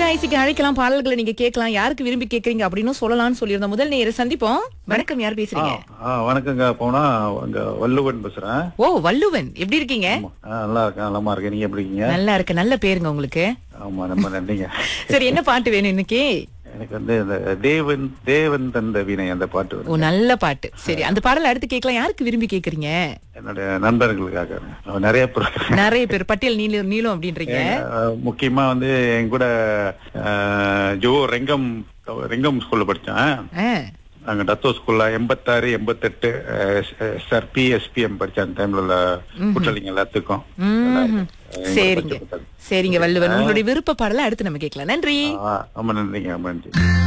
ஐசிக்கு அழைக்கலாம் பாடல்களை நீங்க கேட்கலாம் யாருக்கு விரும்பி கேக்குறீங்க அப்படின்னு சொல்லலாம்னு சொல்லியிருந்தோம் முதல் நேர சந்திப்போம் வணக்கம் யார் பேசுறீங்க ஆ வணக்கங்க போனா அங்க வள்ளுவன் பேசுறேன் ஓ வள்ளுவன் எப்படி இருக்கீங்க ஆ, நல்லா இருக்கேன் நலமா இருக்கேன் நீங்க எப்படி இருக்கீங்க நல்லா இருக்கு நல்ல பேருங்க உங்களுக்கு ஆமா ரொம்ப நன்றிங்க சரி என்ன பாட்டு வேணும் இன்னைக்கு எனக்கு வந்து இந்த தேவன் தேவன் தந்த வீணை அந்த பாட்டு ஓ வருது. நல்ல பாட்டு சரி அந்த பாடலை அடுத்து கேட்கலாம் யாருக்கு விரும்பி கேக்குறீங்க என்னுடைய நண்பர்களுக்காக அவன் நிறைய பேர் நிறைய பேர் பட்டியல் நீளம் நீளம் அப்படின்றீங்க ஆ, முக்கியமா வந்து என் கூட ஆ, ஜோ ரெங்கம் ரெங்கம் ஸ்கூல்ல படிச்சேன் ஆ, நாங்க டத்தோ ஸ்கூல்ல எண்பத்தாறு எண்பத்தெட்டு சார் பிஎஸ்பிஎம் படிச்ச அந்த டைம்ல உள்ள குற்றலிங்க எல்லாத்துக்கும் ம்ஹும். எங்களோட சரிங்க படிச்ச புத்தகம். சரிங்க வள்ளுவன் உங்களுடைய விருப்ப பாடலை அடுத்து நம்ம கேட்கலாம் நன்றி ஆ, ரொம்ப நன்றிங்க ரொம்ப நன்றி